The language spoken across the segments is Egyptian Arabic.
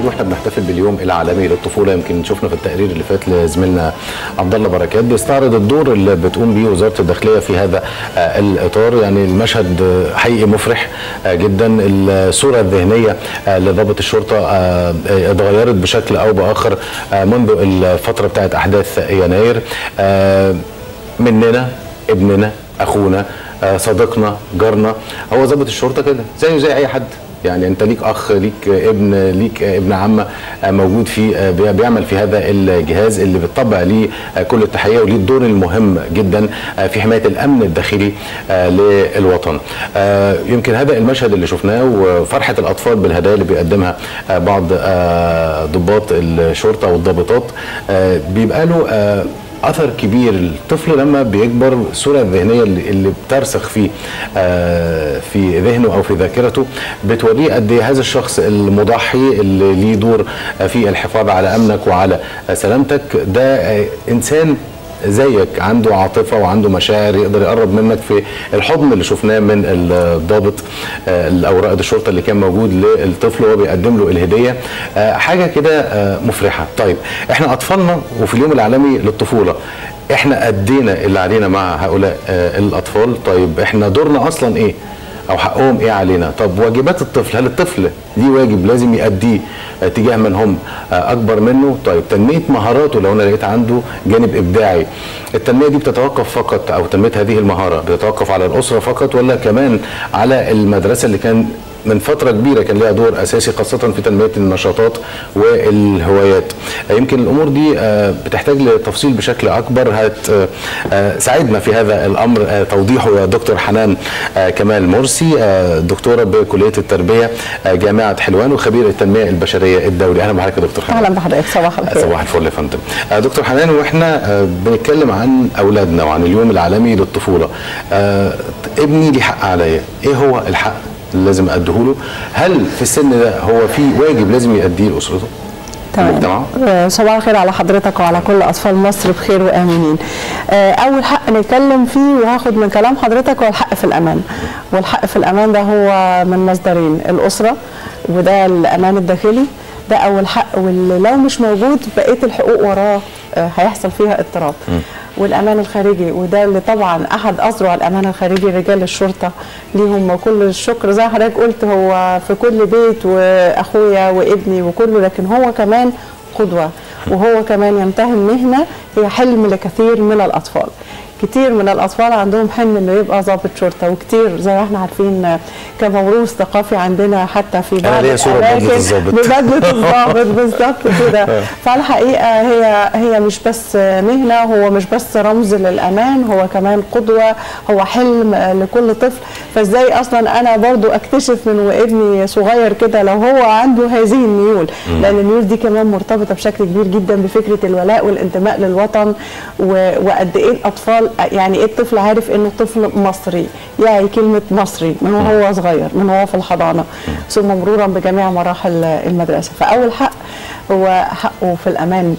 جديد واحنا بنحتفل باليوم العالمي للطفوله يمكن شفنا في التقرير اللي فات لزميلنا عبد الله بركات بيستعرض الدور اللي بتقوم بيه وزاره الداخليه في هذا آه، الاطار يعني المشهد آه، حقيقي مفرح آه، جدا الصوره الذهنيه آه، لضابط الشرطه آه، آه، اتغيرت بشكل او باخر آه، منذ الفتره بتاعت احداث يناير آه، مننا ابننا اخونا آه، صديقنا جارنا هو ضابط الشرطه كده زيه زي اي حد يعني انت ليك اخ ليك ابن ليك ابن عمه آه، موجود في آه، بي- بيعمل في هذا الجهاز اللي بتطبق ليه آه، كل التحيه وليه الدور المهم جدا آه، في حمايه الامن الداخلي آه، للوطن. آه، يمكن هذا المشهد اللي شفناه وفرحه الاطفال بالهدايا اللي بيقدمها آه، بعض آه، ضباط الشرطه والضابطات آه، بيبقى له آه، اثر كبير الطفل لما بيكبر الصوره الذهنيه اللي, اللي بترسخ في آه في ذهنه او في ذاكرته بتوريه قد ايه هذا الشخص المضحي اللي ليه دور آه، في الحفاظ على امنك وعلى آه، سلامتك ده آه انسان زيك عنده عاطفه وعنده مشاعر يقدر يقرب منك في الحضن اللي شفناه من الضابط آه، او رائد الشرطه اللي كان موجود للطفل وهو بيقدم له الهديه آه، حاجه كده آه، مفرحه طيب احنا اطفالنا وفي اليوم العالمي للطفوله احنا ادينا اللي علينا مع هؤلاء آه، الاطفال طيب احنا دورنا اصلا ايه او حقهم ايه علينا طب واجبات الطفل هل الطفل ليه واجب لازم يأديه آه، تجاه من هم آه، اكبر منه طيب تنميه مهاراته لو انا لقيت عنده جانب ابداعي التنميه دي بتتوقف فقط او تنميه هذه المهاره بتتوقف على الاسره فقط ولا كمان على المدرسه اللي كان من فترة كبيرة كان لها دور أساسي خاصة في تنمية النشاطات والهوايات آه، يمكن الأمور دي آه، بتحتاج لتفصيل بشكل أكبر هت آه، آه، ساعدنا في هذا الأمر آه، توضيحه يا دكتور حنان آه، كمال مرسي آه، دكتورة بكلية التربية آه، جامعة حلوان وخبير التنمية البشرية الدولي أهلا بحضرتك يا دكتور حنان اهلا بحضرتك صباح الخير صباح الفل يا فندم آه، دكتور حنان واحنا آه، بنتكلم عن اولادنا وعن اليوم العالمي للطفوله آه، ابني ليه حق عليا ايه هو الحق اللي لازم اديه له هل في السن ده هو في واجب لازم يأديه لاسرته تمام المجتمع؟ آه، صباح الخير على حضرتك وعلى كل اطفال مصر بخير وامنين آه، اول حق نتكلم فيه وهاخد من كلام حضرتك هو الحق في الامان والحق في الامان ده هو من مصدرين الاسره وده الامان الداخلي ده اول حق واللي لو مش موجود بقيه الحقوق وراه آه، هيحصل فيها اضطراب والامان الخارجي وده اللي طبعا احد اذرع الامان الخارجي رجال الشرطه ليهم كل الشكر زي ما حضرتك قلت هو في كل بيت واخويا وابني وكله لكن هو كمان قدوه وهو كمان يمتهن مهنه هي حلم لكثير من الاطفال كتير من الاطفال عندهم حلم انه يبقى ضابط شرطه وكتير زي ما احنا عارفين كموروث ثقافي عندنا حتى في أنا بعض ليا صورة ببدلة الأماكن الضابط. ببدله الضابط بالظبط كده فالحقيقه هي هي مش بس مهنه هو مش بس رمز للامان هو كمان قدوه هو حلم لكل طفل فازاي اصلا انا برضو اكتشف من وابني صغير كده لو هو عنده هذه الميول لان الميول دي كمان مرتبطه بشكل كبير جدا بفكره الولاء والانتماء للوطن و- وقد ايه الاطفال يعني ايه الطفل عارف انه طفل مصري يعني كلمه مصري من وهو صغير من وهو في الحضانه ثم مرورا بجميع مراحل المدرسه فاول حق هو حقه في الامان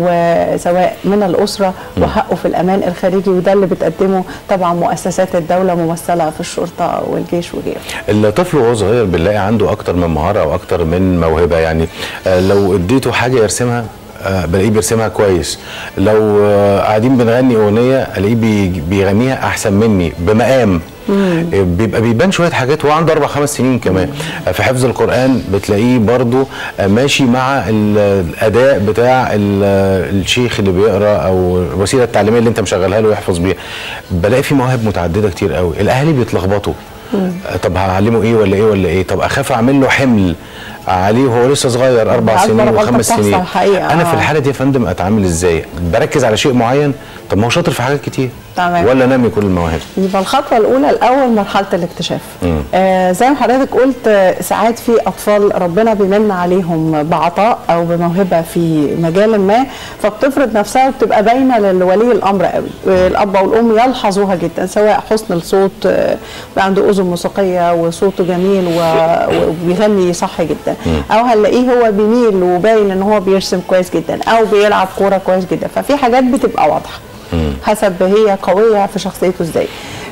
وسواء من الاسره وحقه في الامان الخارجي وده اللي بتقدمه طبعا مؤسسات الدوله ممثله في الشرطه والجيش وغيره الطفل وهو صغير بنلاقي عنده اكتر من مهاره او اكتر من موهبه يعني آه، لو اديته حاجه يرسمها آه، بلاقيه بيرسمها كويس لو آه، قاعدين بنغني اغنيه الاقيه بي- بيغنيها احسن مني بمقام آه، بيبقى بيبان شويه حاجات وهو عنده اربع خمس سنين كمان آه، في حفظ القران بتلاقيه برضو آه، ماشي مع ال- الاداء بتاع ال- الشيخ اللي بيقرا او الوسيله التعليميه اللي انت مشغلها له يحفظ بيها بلاقي في مواهب متعدده كتير قوي الاهالي بيتلخبطوا آه، طب هعلمه ايه ولا ايه ولا ايه طب اخاف اعمل له حمل عليه وهو لسه صغير اربع ده أكبر سنين غلطة وخمس بتحصل سنين حقيقة، انا في آه. الحاله دي يا فندم اتعامل ازاي بركز على شيء معين طب ما هو شاطر في حاجات كتير تمام. ولا نامي كل المواهب يبقى الخطوه الاولى الاول مرحله الاكتشاف آه زي ما حضرتك قلت آه، ساعات في اطفال ربنا بيمن عليهم بعطاء او بموهبه في مجال ما فبتفرض نفسها وبتبقى باينه لولي الامر قوي آه، الاب والام يلحظوها جدا سواء حسن الصوت آه، بقى عنده اذن موسيقيه وصوته جميل و- وبيغني صح جدا او هنلاقيه هو بيميل وباين ان هو بيرسم كويس جدا او بيلعب كوره كويس جدا ففي حاجات بتبقى واضحه حسب هي قويه في شخصيته ازاي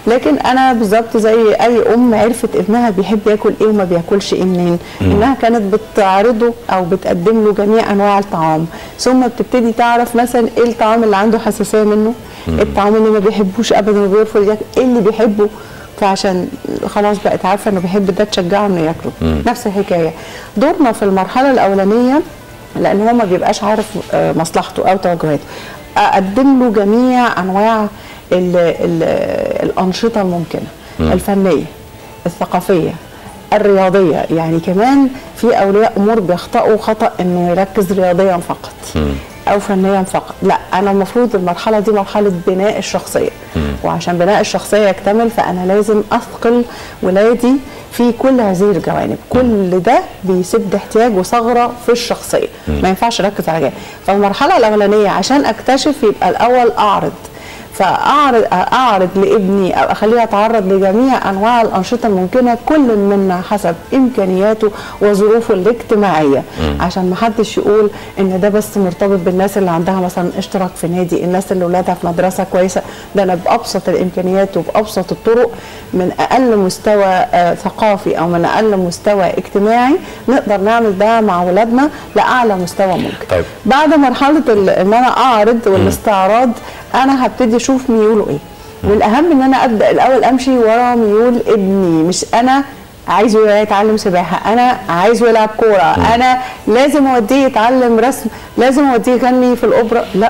لكن انا بالظبط زي اي ام عرفت ابنها بيحب ياكل ايه وما بياكلش ايه منين انها كانت بتعرضه او بتقدم له جميع انواع الطعام ثم بتبتدي تعرف مثلا ايه الطعام اللي عنده حساسيه منه إيه الطعام اللي ما بيحبوش ابدا وبيرفض ياكل ايه اللي بيحبه فعشان خلاص بقت عارفه انه بيحب ده تشجعه انه ياكله نفس الحكايه دورنا في المرحله الاولانيه لان هو ما بيبقاش عارف آه، مصلحته او توجهاته اقدم له جميع انواع ال ال الانشطه الممكنه الفنيه الثقافيه الرياضيه يعني كمان في اولياء امور بيخطئوا خطا انه يركز رياضيا فقط او فنيا فقط لا انا المفروض المرحله دي مرحله بناء الشخصيه وعشان بناء الشخصيه يكتمل فانا لازم اثقل ولادي في كل هذه الجوانب كل ده بيسد احتياج وثغره في الشخصيه ما ينفعش اركز على جانب فالمرحله الاولانيه عشان اكتشف يبقى الاول اعرض فاعرض اعرض لابني او اخليه يتعرض لجميع انواع الانشطه الممكنه كل منا حسب امكانياته وظروفه الاجتماعيه عشان ما حدش يقول ان ده بس مرتبط بالناس اللي عندها مثلا اشتراك في نادي الناس اللي اولادها في مدرسه كويسه ده انا بابسط الامكانيات وبابسط الطرق من اقل مستوى آه ثقافي او من اقل مستوى اجتماعي نقدر نعمل ده مع اولادنا لاعلى مستوى ممكن طيب. بعد مرحله ال- ان انا اعرض والاستعراض انا هبتدي اشوف ميوله ايه والاهم ان انا ابدا الاول امشي ورا ميول ابني مش انا عايزه يتعلم سباحه انا عايزه يلعب كوره انا لازم اوديه يتعلم رسم لازم اوديه يغني في الاوبرا لا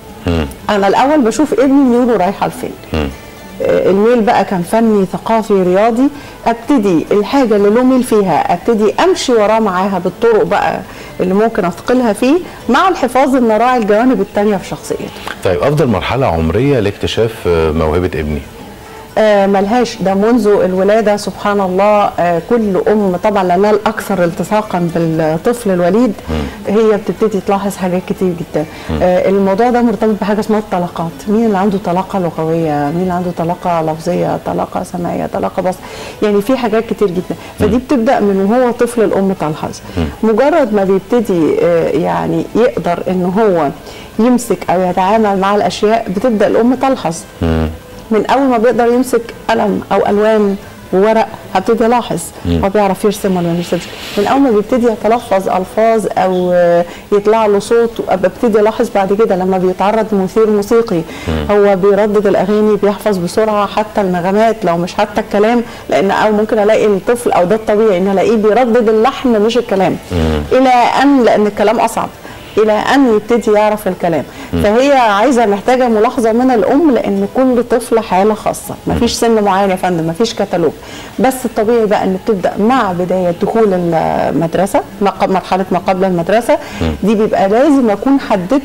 انا الاول بشوف ابني ميوله رايحه لفين آه، الميل بقى كان فني ثقافي رياضي ابتدي الحاجه اللي له ميل فيها ابتدي امشي وراه معاها بالطرق بقى اللي ممكن اثقلها فيه مع الحفاظ ان اراعي الجوانب التانيه في شخصيته طيب افضل مرحله عمريه لاكتشاف آه، موهبه ابني آه ملهاش ده منذ الولادة سبحان الله آه كل أم طبعا لأنها الأكثر التصاقا بالطفل الوليد هي بتبتدي تلاحظ حاجات كتير جدا آه الموضوع ده مرتبط بحاجة اسمها الطلاقات مين اللي عنده طلاقة لغوية مين اللي عنده طلاقة لفظية طلاقة سمعية طلاقة بس يعني في حاجات كتير جدا فدي بتبدأ من وهو طفل الأم تلحظ مجرد ما بيبتدي آه يعني يقدر إن هو يمسك أو يتعامل مع الأشياء بتبدأ الأم تلحظ من اول ما بيقدر يمسك قلم او الوان وورق هبتدي الاحظ هو بيعرف يرسم ولا ما بيرسمش من اول ما بيبتدي يتلفظ الفاظ او آه، يطلع له صوت ببتدي الاحظ بعد كده لما بيتعرض لمثير موسيقي هو بيردد الاغاني بيحفظ بسرعه حتى النغمات لو مش حتى الكلام لان او ممكن الاقي الطفل او ده الطبيعي ان الاقيه بيردد اللحن مش الكلام الى ان لان الكلام اصعب الى ان يبتدي يعرف الكلام فهي عايزه محتاجه ملاحظه من الام لان كل طفل حاله خاصه مفيش سن معين يا فندم مفيش كتالوج بس الطبيعي بقى ان بتبدا مع بدايه دخول المدرسه ما قبل- مرحله ما قبل المدرسه دي بيبقى لازم اكون حددت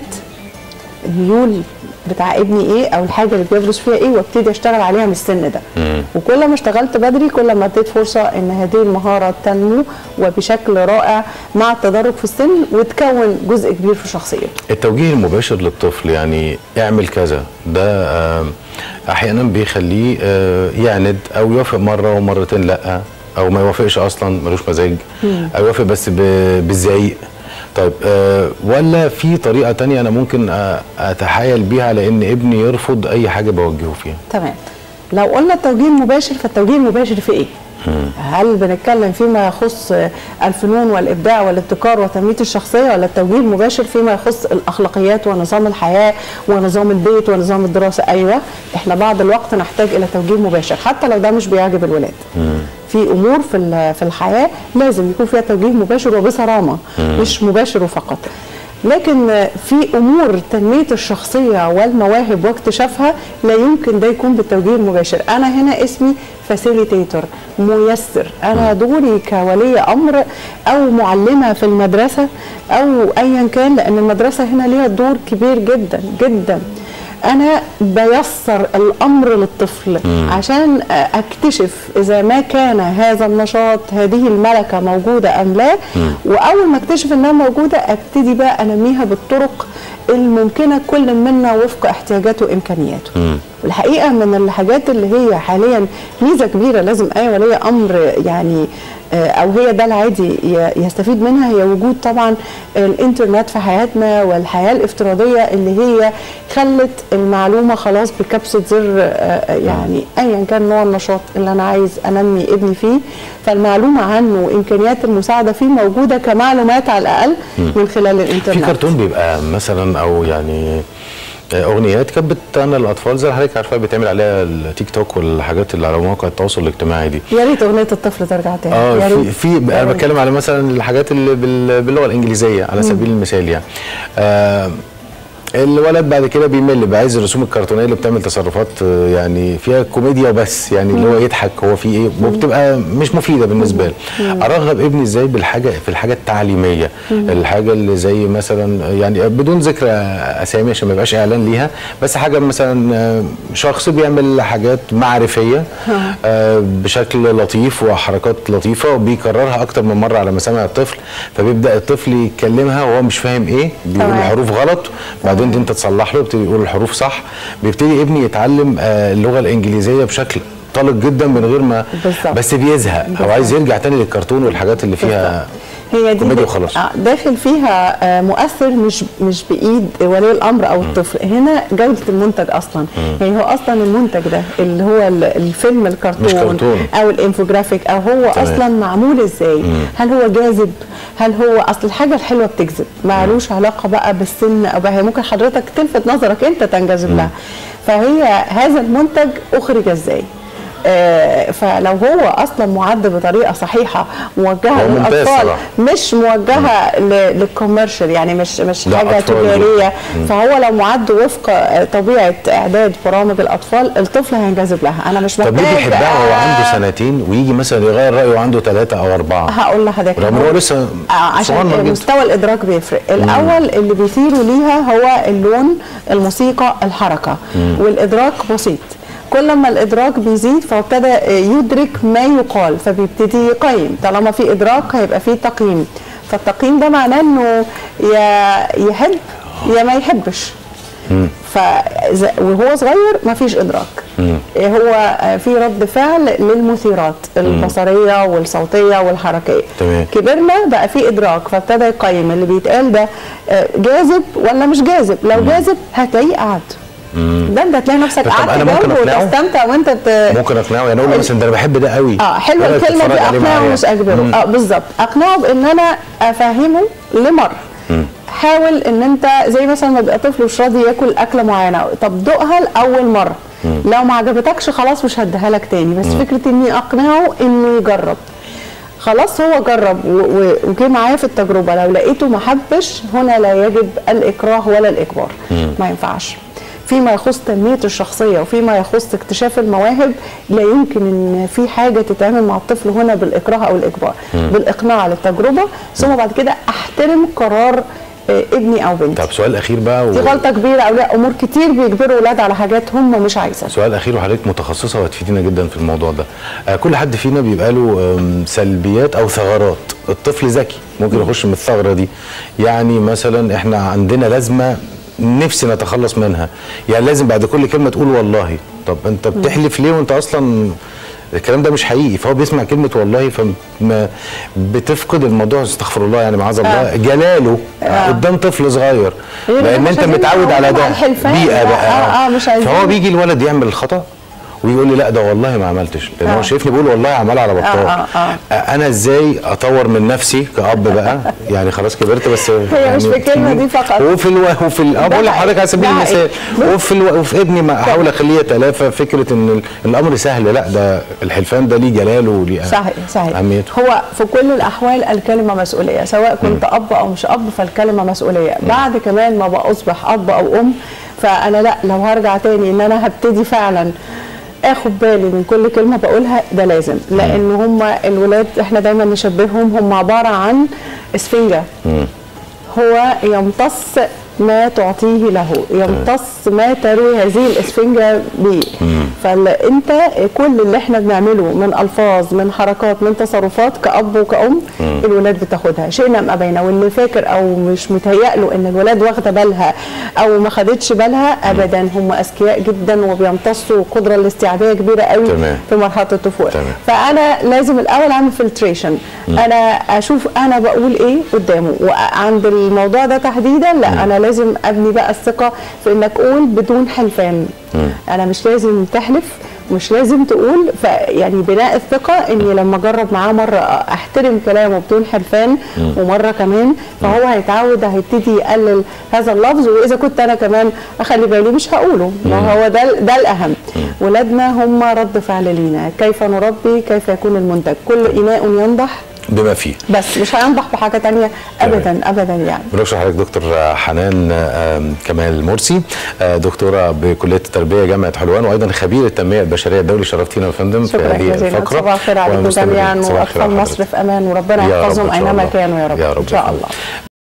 الميول بتاع ابني ايه او الحاجه اللي بيدرس فيها ايه وابتدي اشتغل عليها من السن ده وكل ما اشتغلت بدري كل ما اديت فرصه ان هذه المهاره تنمو وبشكل رائع مع التدرج في السن وتكون جزء كبير في شخصيته التوجيه المباشر للطفل يعني اعمل كذا ده آه، احيانا بيخليه آه، يعند او يوافق مره ومرتين لا او ما يوافقش اصلا ملوش مزاج او يوافق بس ب- بالزعيق طيب آه، ولا في طريقه تانية انا ممكن آه، اتحايل بيها على ان ابني يرفض اي حاجه بوجهه فيها تمام لو قلنا التوجيه المباشر فالتوجيه المباشر في ايه؟ هل بنتكلم فيما يخص الفنون والابداع والابتكار وتنميه الشخصيه ولا التوجيه المباشر فيما يخص الاخلاقيات ونظام الحياه ونظام البيت ونظام الدراسه ايوه احنا بعض الوقت نحتاج الى توجيه مباشر حتى لو ده مش بيعجب الولاد في امور في ال- في الحياه لازم يكون فيها توجيه مباشر وبصرامه مش مباشر فقط لكن في امور تنميه الشخصيه والمواهب واكتشافها لا يمكن ده يكون بالتوجيه المباشر انا هنا اسمي فاسيليتيتور ميسر انا دوري كولي امر او معلمه في المدرسه او ايا كان لان المدرسه هنا ليها دور كبير جدا جدا انا بيسر الامر للطفل عشان اكتشف اذا ما كان هذا النشاط هذه الملكه موجوده ام لا واول ما اكتشف انها موجوده ابتدي بقى انميها بالطرق الممكنه كل منا وفق احتياجاته وامكانياته والحقيقه من الحاجات اللي هي حاليا ميزه كبيره لازم اي ولي امر يعني آه، او هي ده العادي ي- يستفيد منها هي وجود طبعا الانترنت في حياتنا والحياه الافتراضيه اللي هي خلت المعلومه خلاص بكبسه زر آه، يعني ايا كان نوع النشاط اللي انا عايز انمي ابني فيه فالمعلومه عنه وامكانيات المساعده فيه موجوده كمعلومات على الاقل من خلال في الانترنت كرتون بيبقى مثلا او يعني اغنيات كانت بتعنى الاطفال زي اللي حضرتك عارفاها بيتعمل عليها التيك توك والحاجات اللي على مواقع التواصل الاجتماعي دي يا ريت اغنيه الطفل ترجع تاني اه يا في ريت. في يا انا ريت. بتكلم على مثلا الحاجات اللي بال- باللغه الانجليزيه على سبيل المثال يعني آه الولد بعد كده بيمل بقى عايز الرسوم الكرتونيه اللي بتعمل تصرفات آه، يعني فيها كوميديا وبس يعني اللي هو يضحك هو في ايه وبتبقى مش مفيده بالنسبه له ارغب ابني ازاي بالحاجه في الحاجه التعليميه الحاجه اللي زي مثلا يعني بدون ذكر اسامي عشان ما يبقاش اعلان ليها بس حاجه مثلا آه، شخص بيعمل حاجات معرفيه آه، بشكل لطيف وحركات لطيفه وبيكررها اكتر من مره على مسامع الطفل فبيبدا الطفل يتكلمها وهو مش فاهم ايه بيقول تمام. الحروف غلط بعدين انت تصلح له يبتدي يقول الحروف صح بيبتدي ابني يتعلم آه، اللغه الانجليزيه بشكل طلق جدا من غير ما بالظبط. بس بيزهق او عايز يرجع تاني للكرتون والحاجات اللي فيها هي دي كوميديا وخلاص. آه، داخل فيها آه، مؤثر مش مش بايد ولي الامر او الطفل هنا جوده المنتج اصلا يعني هو اصلا المنتج ده اللي هو ال- الفيلم الكرتون مش كرتون. او الانفوجرافيك او هو تمام. اصلا معمول ازاي هل هو جاذب هل هو اصل الحاجه الحلوه بتجذب معلوش علاقه بقى بالسن او هي ممكن حضرتك تلفت نظرك انت تنجذب لها فهي هذا المنتج اخرج ازاي آه، فلو هو اصلا معد بطريقه صحيحه موجهه هو ممتاز للاطفال صراحة. مش موجهه ل- للكوميرشال يعني مش مش لا، حاجه أطفال. تجاريه فهو لو معد وفق آه، طبيعه اعداد برامج الاطفال الطفل هينجذب لها انا مش طب محتاج ليه بيحبها وهو آه، عنده سنتين ويجي مثلا يغير رايه وعنده ثلاثه او اربعه هقول لحضرتك رغم هو لسه آه، عشان صغنن جدا. مستوى الادراك بيفرق الاول اللي بيثيره ليها هو اللون الموسيقى الحركه والادراك بسيط كل ما الادراك بيزيد فابتدى يدرك ما يقال فبيبتدي يقيم طالما في ادراك هيبقى في تقييم فالتقييم ده معناه انه يا يحب يا ما يحبش ف وهو صغير ما فيش ادراك هو في رد فعل للمثيرات البصريه والصوتيه والحركيه تمام. كبرنا بقى في ادراك فابتدى يقيم اللي بيتقال ده آه، جاذب ولا مش جاذب لو جاذب هتلاقيه قعد ده انت هتلاقي نفسك طب قعدت أنا ممكن جنبه أقنعه؟ وتستمتع وانت ت... ممكن اقنعه يعني اقول له مثلا ده انا بحب ده قوي اه حلوه إيه رأيك الكلمه تتفرج دي عليه اقنعه معايا؟ مش اجبره اه بالظبط اقنعه بان انا افهمه لمره حاول ان انت زي مثلا ما بيبقى طفل مش راضي ياكل اكله معينه طب دوقها لاول مره لو ما عجبتكش خلاص مش هديها لك تاني بس فكره اني اقنعه انه يجرب خلاص هو جرب و- و- وجه معايا في التجربه لو لقيته ما حبش هنا لا يجب الاكراه ولا الاجبار ما ينفعش فيما يخص تنميه الشخصيه وفيما يخص اكتشاف المواهب لا يمكن ان في حاجه تتعمل مع الطفل هنا بالاكراه او الاجبار بالاقناع للتجربه ثم بعد كده احترم قرار آه، ابني او بنتي طب سؤال اخير بقى دي و... غلطه كبيره او لا امور كتير بيجبروا اولاد على حاجات هم مش عايزينها سؤال اخير وحضرتك متخصصه وهتفيدينا جدا في الموضوع ده آه كل حد فينا بيبقى له آم، سلبيات او ثغرات الطفل ذكي ممكن يخش من الثغره دي يعني مثلا احنا عندنا لازمه نفسي نتخلص منها يعني لازم بعد كل كلمه تقول والله طب انت بتحلف ليه وانت اصلا الكلام ده مش حقيقي فهو بيسمع كلمه والله فما بتفقد الموضوع استغفر الله يعني معاذ الله آه. جلاله آه. قدام طفل صغير غير لان مش انت عايزين متعود على نعود ده على الحلفان. بيئه لا، بقى آه، آه، مش عايزين. فهو بيجي الولد يعمل الخطا ويقول لي لا ده والله ما عملتش لان هو آه. شايفني بقول والله عمال على بطال آه، آه، آه، انا ازاي اطور من نفسي كاب بقى يعني خلاص كبرت بس هي يعني مش في الكلمة دي فقط. وفي الو... وفي ال... آه، ده بقول حقيقي. لحضرتك على سبيل ده المثال حقيقي. وفي الو... وفي ابني ما احاول اخليه يتلافى فكره ان ال- الامر سهل لا ده الحلفان ده ليه جلاله وليه صحيح صحيح اهميته هو في كل الاحوال الكلمه مسؤوليه سواء كنت اب او مش اب فالكلمه مسؤوليه بعد كمان ما بقى اصبح اب او ام فانا لا لو هرجع تاني ان انا هبتدي فعلا اخد بالي من كل كلمه بقولها ده لازم لان هم الولاد احنا دايما نشبههم هم عباره عن اسفنجه هو يمتص ما تعطيه له يمتص ما تروي هذه الاسفنجه به فانت كل اللي احنا بنعمله من الفاظ من حركات من تصرفات كاب وكأم الولاد بتاخدها شئنا ام ابينا واللي فاكر او مش متهيأ له ان الولاد واخده بالها او ما خدتش بالها ابدا هم اذكياء جدا وبيمتصوا قدره الاستيعابيه كبيره قوي تمام. في مرحله الطفوله تمام. فانا لازم الاول اعمل فلتريشن انا اشوف انا بقول ايه قدامه وعند الموضوع ده تحديدا لا انا لازم ابني بقى الثقه في انك اقول بدون حلفان انا مش لازم تحلف مش لازم تقول يعني بناء الثقه اني لما اجرب معاه مره احترم كلامه بدون حلفان ومره كمان فهو هيتعود هيبتدي يقلل هذا اللفظ واذا كنت انا كمان اخلي بالي مش هقوله ما هو ده ده الاهم ولادنا هم رد فعل لينا كيف نربي كيف يكون المنتج كل اناء ينضح بما فيه بس مش هينضح بحاجه تانية ابدا ابدا يعني بنشكر حضرتك دكتور حنان آم، كمال مرسي آه، دكتوره بكليه التربيه جامعه حلوان وايضا خبير التنميه البشريه الدولي شرفتينا يا فندم في شكرا هذه جزيلا الفقره صباح الخير عليكم ومستمرين. جميعا صباح الخير واطفال على مصر حضرتك. في امان وربنا يا رب يحفظهم إن شاء اينما الله. كانوا يا رب يا رب ان شاء بإذن الله